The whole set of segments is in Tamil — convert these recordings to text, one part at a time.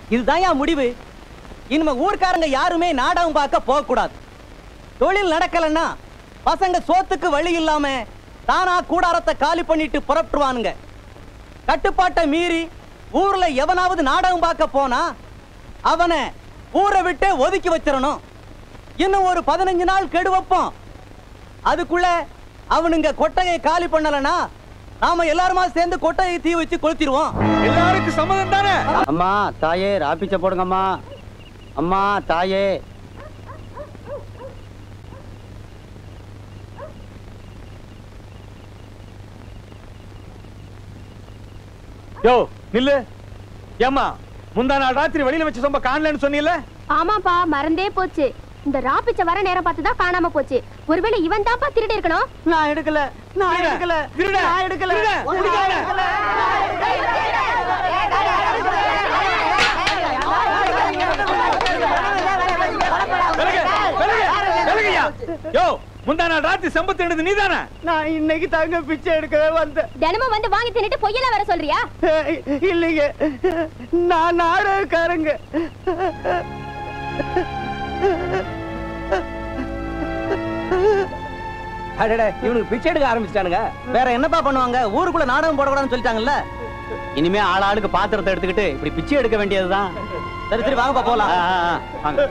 இதுதான் என் முடிவு இனிமே ஊர்க்காரங்க யாருமே நாடகம் பார்க்க போக கூடாது தொழில் நடக்கலன்னா பசங்க சோத்துக்கு வழி இல்லாம தானா கூடாரத்தை காலி பண்ணிட்டு புறப்பட்டுருவானுங்க கட்டுப்பாட்டை மீறி ஊர்ல எவனாவது நாடகம் பார்க்க போனா அவனை ஊரை விட்டு ஒதுக்கி வச்சிடணும் இன்னும் ஒரு பதினஞ்சு நாள் கெடு வைப்போம் அதுக்குள்ள அவனுங்க கொட்டகையை காலி பண்ணலனா நாம எல்லாருமா சேர்ந்து கொட்டகையை தீ வச்சு கொளுத்திடுவோம் எல்லாருக்கும் சம்மதம் தானே அம்மா தாயே ராப்பிச்ச போடுங்கம்மா அம்மா தாயே யோ நில்லு ஏம்மா முந்தா நாள் ராத்திரி வெளியில வச்சு சொம்ப காணலன்னு சொன்னீல ஆமாப்பா மறந்தே போச்சு இந்த ராப்பிச்ச வர நேரம் பார்த்து தான் காணாம போச்சு ஒருவேளை இவன் தான்ப்பா திருடி இருக்கணும் நான் எடுக்கல நான் திருட, எடுக்கல திருட, நான் எடுக்கல திருட, நான் திருட. எடுக்கல. விலகு, விலகு, விலகுய்யா. யோ முந்தா நாள் ராத்திரி செம்பத்து எடுத்து நீதானே நான் இன்னைக்கு தாங்க பிச்சை எடுக்கவே வந்தேன் தினமும் வந்து வாங்கி தின்னுட்டு பொய்யெல்லாம் வர சொல்றியா இல்லைங்க நான் நாடகக்காரங்க அடடே இவனுக்கு பிச்சை எடுக்க ஆரம்பிச்சிட்டானுங்க வேற என்னப்பா பண்ணுவாங்க ஊருக்குள்ள நாடகம் போடக்கூடாதுன்னு சொல்லிட்டாங்கல்ல இனிமே ஆள் ஆளுக்கு பாத்திரத்தை எடுத்துக்கிட்டு இப்படி பிச்சை எடுக்க வேண்டியதுதான் சரி சரி வாங்கப்பா போலாம் ஆ, ஆ, ஆ, வாங்க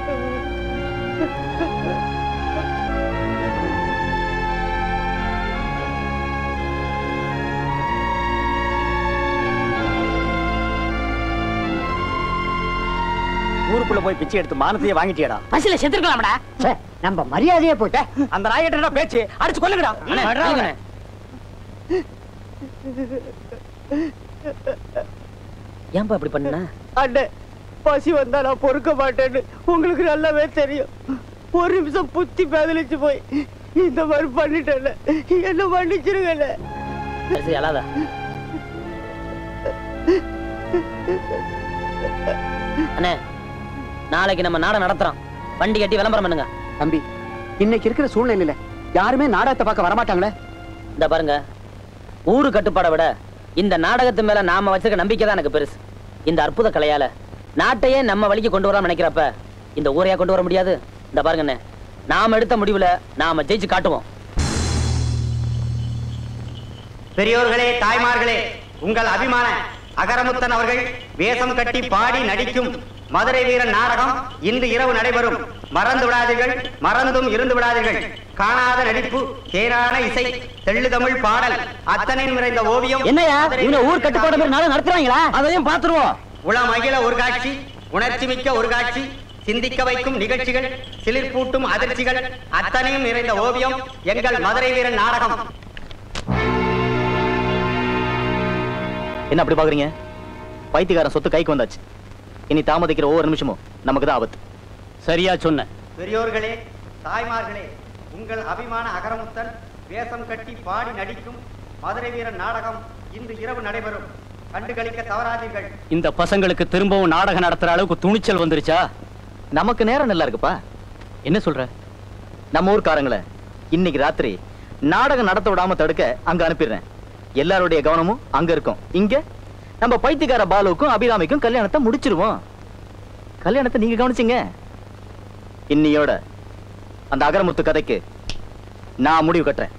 ஊருக்குள்ள போய் பிச்சை எடுத்து மானத்தையே வாங்கிட்டியடா பஸ்ல செத்துருக்கலாம்டா நம்ம மரியாதையே போயிட்ட அந்த நாயிட்ட பேச்சு அடிச்சு கொல்லுங்கடா அண்ணே, சொல்லுங்கண்ணே. ஏன்பா இப்படி பண்ண அண்ணே பசி வந்தா நான் பொறுக்க மாட்டேன்னு உங்களுக்கு நல்லாவே தெரியும் ஒரு நிமிஷம் புத்தி பேதலிச்சு போய் இந்த மாதிரி பண்ணிட்டேன்ல என்ன மன்னிச்சிருங்கண்ணே சரி சரி அழாத அண்ணே நாளைக்கு நம்ம நாடகம் நடத்துறோம் வண்டி கட்டி விளம்பரம் பண்ணுங்க தம்பி இன்னைக்கு இருக்கிற சூழ்நிலையில யாருமே நாடகத்தை பார்க்க வரமாட்டாங்களே இந்த பாருங்க ஊரு கட்டுப்பாடை விட இந்த நாடகத்து மேல நாம வச்சிருக்க நம்பிக்கை தான் எனக்கு பெருசு இந்த அற்புத கலையால நாட்டையே நம்ம வழிக்கு கொண்டு வரலாம் நினைக்கிறப்ப இந்த ஊரையா கொண்டு வர முடியாது இந்த பாருங்க அண்ணே நாம எடுத்த முடிவுல நாம ஜெயிச்சு காட்டுவோம் பெரியோர்களே தாய்மார்களே உங்கள் அபிமான அகரமுத்தன் அவர்கள் வேஷம் கட்டி பாடி நடிக்கும் மதுரை வீரன் நாடகம் இன்று இரவு நடைபெறும் மறந்து விடாதீர்கள் மறந்தும் இருந்து விடாதீர்கள் காணாத நடிப்பு தேரான இசை தெள்ளு தமிழ் பாடல் அத்தனை நிறைந்த ஓவியம் என்னையா மதுரை இவங்க ஊர் வீரன் கட்டுப்பாடு மாதிரி நாடகம் நடத்துறாங்களா அதையும் பாத்துருவோம் உளம் அகில ஒரு காட்சி உணர்ச்சி மிக்க ஒரு காட்சி சிந்திக்க வைக்கும் நிகழ்ச்சிகள் சிலிர்ப்பூட்டும் அதிர்ச்சிகள் அத்தனையும் நிறைந்த ஓவியம் எங்கள் மதுரை வீரன் நாடகம் என்ன அப்படி பாக்குறீங்க பைத்தியக்காரன் சொத்து கைக்கு வந்தாச்சு இனி தாமதிக்கிற ஒவ்வொரு நிமிஷமும் நமக்கு தான் ஆபத்து சரியா சொன்ன பெரியோர்களே தாய்மார்களே உங்கள் அபிமான அகரமுத்தன் வேஷம் கட்டி பாடி நடிக்கும் மதுரை வீரன் நாடகம் இன்று இரவு நடைபெறும் கண்டுகளிக்க தவறாதீர்கள் இந்த பசங்களுக்கு திரும்பவும் நாடகம் நடத்துற அளவுக்கு துணிச்சல் வந்துருச்சா நமக்கு நேரம் நல்லா இருக்குப்பா என்ன சொல்ற நம்ம ஊர்க்காரங்களை இன்னைக்கு ராத்திரி நாடகம் நடத்த விடாம தடுக்க அங்க அனுப்பிடுறேன் எல்லாருடைய கவனமும் அங்க இருக்கும் இங்க நம்ம பைத்தியக்கார பாலுவுக்கும் அபிராமிக்கும் கல்யாணத்தை முடிச்சிருவோம் கல்யாணத்தை நீங்க கவனிச்சீங்க இன்னியோட அந்த அகரமுத்து கதைக்கு நான் முடிவு கட்டுறேன்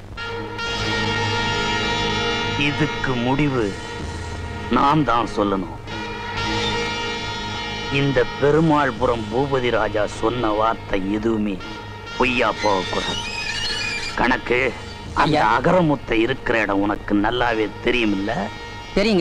இதுக்கு முடிவு நான் தான் சொல்லணும் இந்த பெருமாள்புரம் பூபதி ராஜா சொன்ன வார்த்தை எதுவுமே பொய்யா போகக்கூடாது கணக்கு அந்த அகரமுத்தை இருக்கிற இடம் உனக்கு நல்லாவே தெரியும் இல்ல தெரியுங்க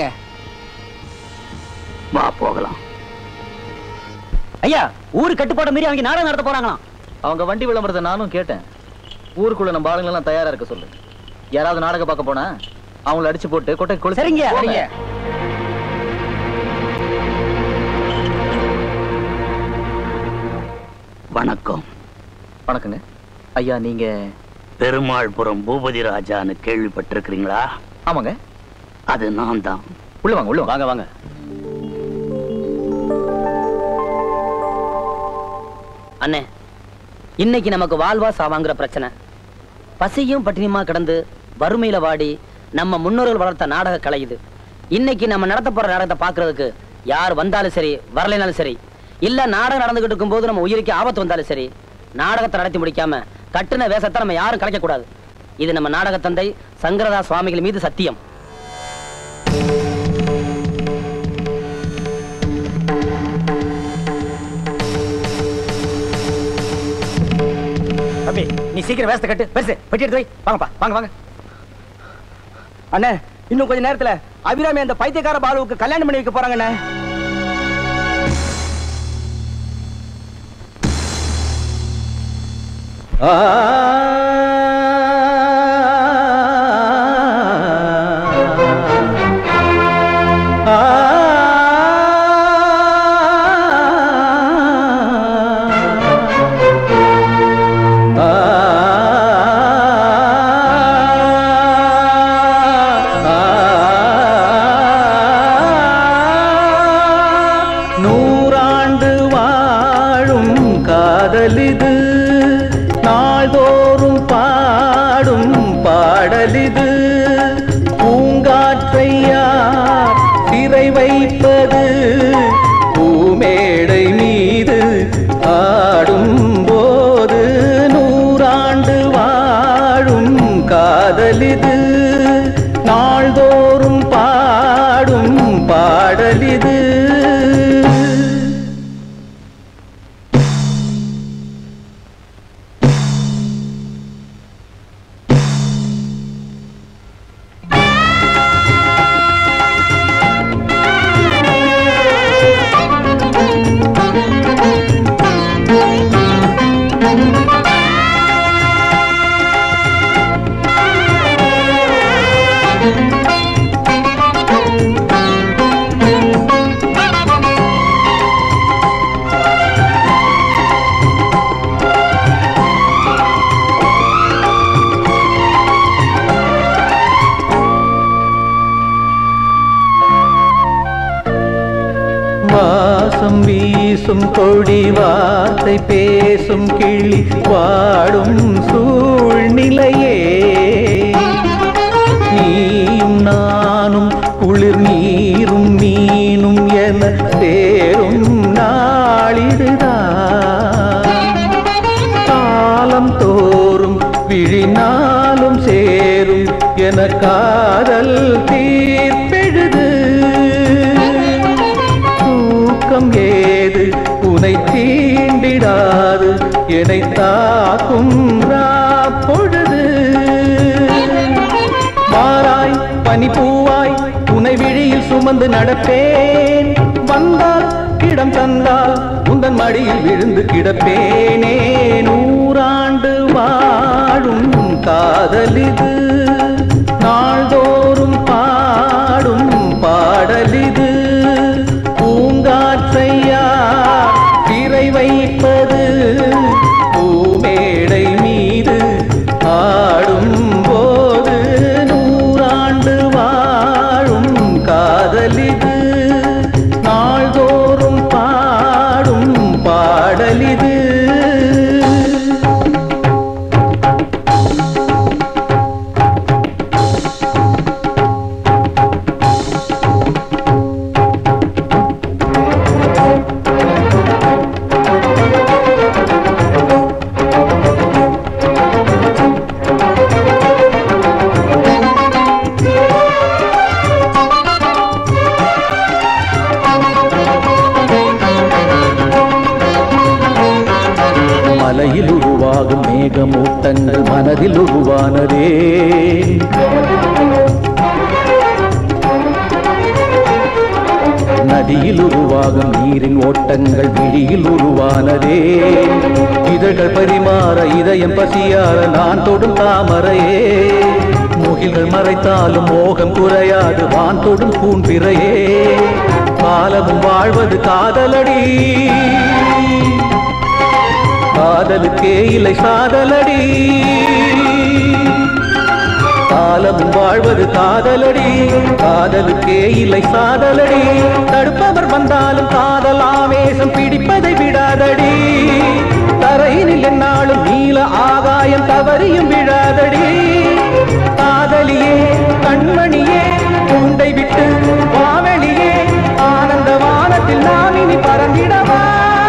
வா போகலாம் ஐயா ஊர் கட்டுப்பாடு மீறி அவங்க நாடகம் நடத்த போறாங்களாம் அவங்க வண்டி விளம்பரத்தை நானும் கேட்டேன் ஊருக்குள்ள நம்ம ஆளுங்க எல்லாம் தயாரா இருக்க சொல்லு யாராவது நாடகம் பார்க்க போனா அவங்கள அடிச்சு போட்டு கொட்டை கொளுத்தி சரிங்க போங்க. சரிங்க வணக்கம் வணக்கங்க ஐயா நீங்க பெருமாள்புரம் பூபதி ராஜான்னு கேள்விப்பட்டிருக்கிறீங்களா ஆமாங்க அது நான் தான் உள்ள வாங்க உள்ள வாங்க வாங்க அண்ணே இன்னைக்கு நமக்கு வாழ்வா சாவாங்கிற பிரச்சனை பசியும் பட்டினியுமா கிடந்து வறுமையில வாடி நம்ம முன்னோர்கள் வளர்த்த நாடக கலை இது இன்னைக்கு நம்ம நடத்த போற நாடகத்தை பார்க்கிறதுக்கு யார் வந்தாலும் சரி வரலைனாலும் சரி இல்ல நாடகம் நடந்துகிட்டு இருக்கும்போது நம்ம உயிருக்கு ஆபத்து வந்தாலும் சரி நாடகத்தை நடத்தி முடிக்காம கட்டுன வேஷத்தை நம்ம யாரும் கலைக்க கூடாது இது நம்ம நாடக தந்தை சங்கரதா சுவாமிகள் மீது சத்தியம் தம்பி நீ சீக்கிரம் வேஸ்த கட்டு பெருசு பெட்டி எடுத்து வை வாங்கப்பா வாங்க வாங்க அண்ணே இன்னும் கொஞ்ச நேரத்துல அபிராமி அந்த பைத்தியக்கார பாலுவுக்கு கல்யாணம் பண்ணி வைக்க போறாங்க அண்ணே நூறாண்டு வாழும் காதலிது நாள்தோறும் பாடும் பாடலிது பூங்காற்றையார் சிறை வைப்பது பூமேடை மீது ஆடும் போது நூறாண்டு வாழும் காதலிது நாள்தோறும் பாடும் பாடலிது வாசம் வீசும் கொடி வார்த்தை பேசும் கிளி வாடும் சூழ்நிலையே நீயும் நானும் குளிர் நீரும் மீனும் என சேரும் நாளிதுதான் காலம் தோறும் விழினாலும் சேரும் என காதல் தீர்ப்பெழுது தூக்கம் ஏது உனை தீண்டிடாது என்னை தாக்கும் பொழுது மாறாய் பனிப்பூவாய் உனை விழியில் சுமந்து நடப்பேன் வந்தால் இடம் தந்தால் உந்தன் மடியில் விழுந்து கிடப்பேனே நூறாண்டு வாழும் காதலிது நாள்தோறும் பாடும் பாடலிது பூங்காற்றையா திரை வைப்பது பூமேடை மீது ஆடும் போது நூறாண்டு வாழும் காதலிது நாள்தோறும் பாடும் பாடலிது மலையில் உருவாகும் மேகமூட்டங்கள் மனதில் உருவானதே நதியில் உருவாகும் நீரின் ஓட்டங்கள் விழியில் உருவானதே இதழ்கள் பரிமாற இதயம் பசியார நான் தொடும் தாமரையே முகில்கள் மறைத்தாலும் மோகம் குறையாது வான் தொடும் பூம்பிறையே காலமும் வாழ்வது காதலடி காதலுக்கே இல்லை சாதலடி காலம் வாழ்வது காதலடி காதலுக்கே இல்லை சாதலடி தடுப்பவர் வந்தாலும் காதல் ஆவேசம் பிடிப்பதை விடாதடி தரையினில் என்னாலும் நீல ஆகாயம் தவறியும் விழாதடி காதலியே கண்மணியே உண்டை விட்டு வாவெளியே ஆனந்தவா வானினி பறந்திடவா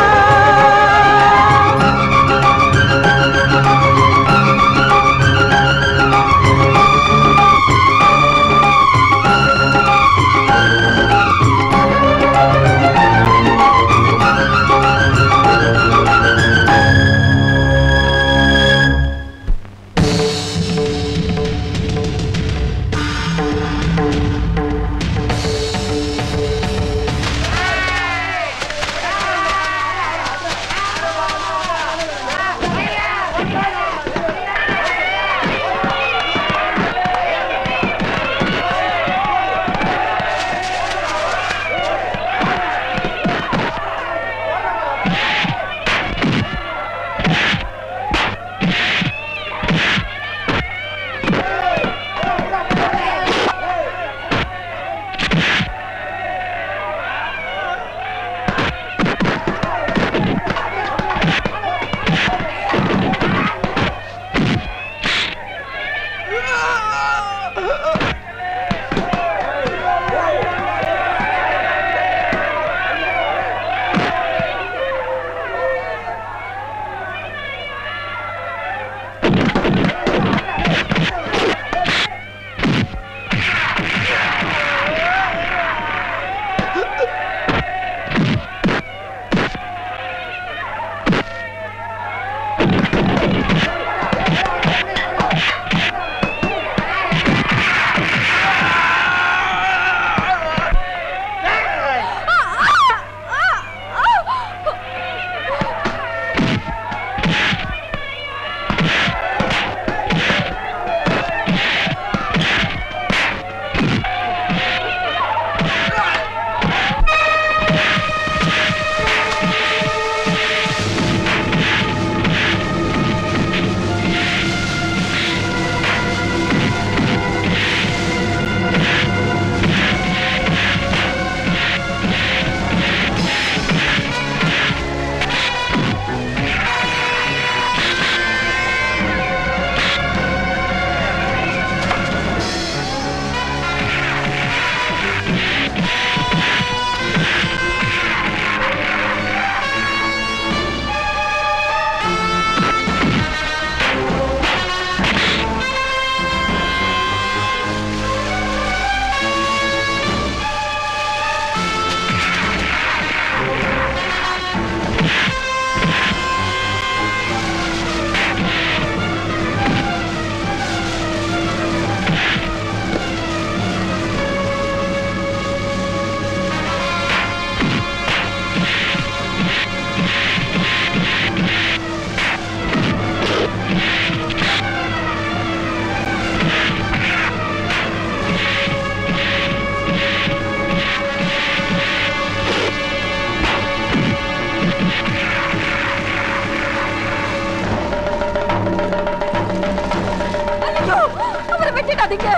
அவரை வெட்டிடாதீங்க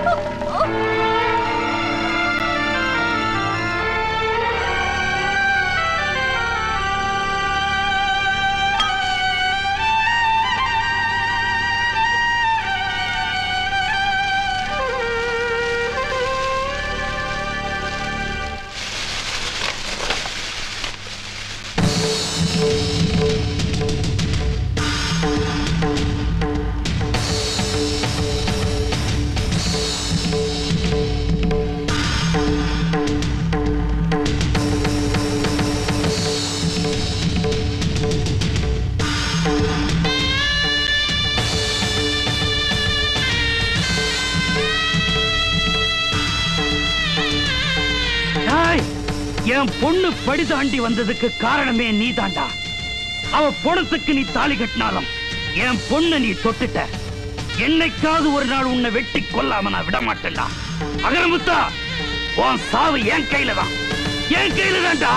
டேய், என் பொண்ணு படி தாண்டி வந்ததுக்கு காரணமே நீ தாண்டா அவ பொணத்துக்கு நீ தாலி கட்டினாலும் என் பொண்ணு நீ தொட்டுட்ட என்னைக்காவது ஒரு நாள் உன்னை வெட்டி கொல்லாம நான் விட மாட்டேன்டா அகரமுத்தா உன் சாவு என் கையில தான் என் கையில தான்டா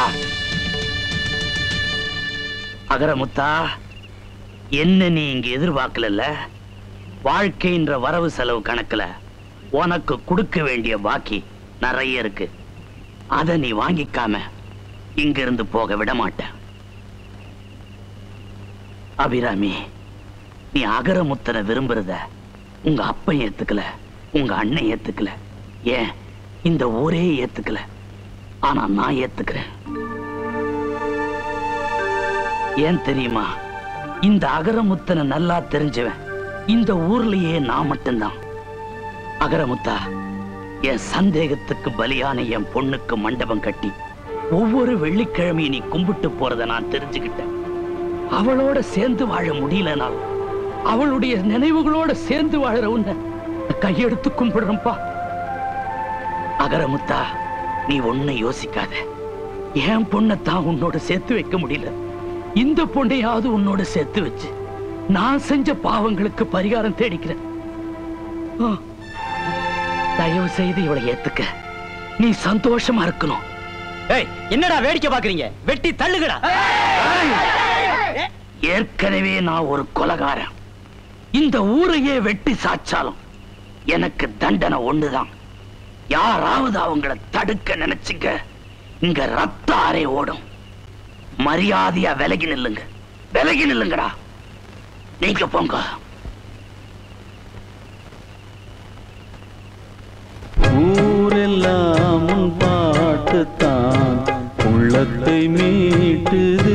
அகரமுத்தா என்ன நீ இங்க எதிர்பார்க்கல வாழ்க்கைன்ற வரவு செலவு கணக்குல உனக்கு கொடுக்க வேண்டிய பாக்கி நிறைய இருக்கு அத நீ வாங்கிக்காம இங்க இருந்து போக விட மாட்டேன் அபிராமி நீ அகரமுத்தனை விரும்புறத உங்க அப்பன் ஏத்துக்கல உங்க அண்ணன் ஏத்துக்கல ஏன் இந்த ஊரே ஏத்துக்கல ஆனா நான் ஏத்துக்கிறேன் ஏன் தெரியுமா இந்த அகரமுத்தனை நல்லா தெரிஞ்சவன் இந்த ஊர்லயே நான் மட்டும்தான் அகரமுத்தா என் சந்தேகத்துக்கு பலியான என் பொண்ணுக்கு மண்டபம் கட்டி ஒவ்வொரு வெள்ளிக்கிழமையும் நீ கும்பிட்டு போறத நான் தெரிஞ்சுக்கிட்டேன் அவளோட சேர்ந்து வாழ முடியலனாலும் அவளுடைய நினைவுகளோட சேர்ந்து வாழற உன்னை நான் கையெடுத்து கும்பிடுறேன்ப்பா அகரமுத்தா நீ ஒண்ணு யோசிக்காத என் பொண்ணைத்தான் உன்னோட சேர்த்து வைக்க முடியல இந்த பொண்ணையாவது உன்னோட சேர்த்து வச்சு நான் செஞ்ச பாவங்களுக்கு பரிகாரம் தேடிக்கிறேன் ஆ. தயவு செய்து இவளை ஏத்துக்க நீ சந்தோஷமா இருக்கணும் ஏய் என்னடா வேடிக்கை பாக்குறீங்க வெட்டி தள்ளுகடா ஏற்கனவே நான் ஒரு கொலகாரன் இந்த ஊரையே வெட்டி சாச்சாலும் எனக்கு தண்டனை ஒண்ணுதான் யாராவது அவங்கள தடுக்க நினைச்சுங்க இங்க ரத்த ஆரே ஓடும் மரியாதையா விலகி நில்லுங்க விலகி நில்லுங்கடா நீங்க போங்க ஊரெல்லாம் உன் பாட்டுத்தான் உள்ளத்தை மீட்டுது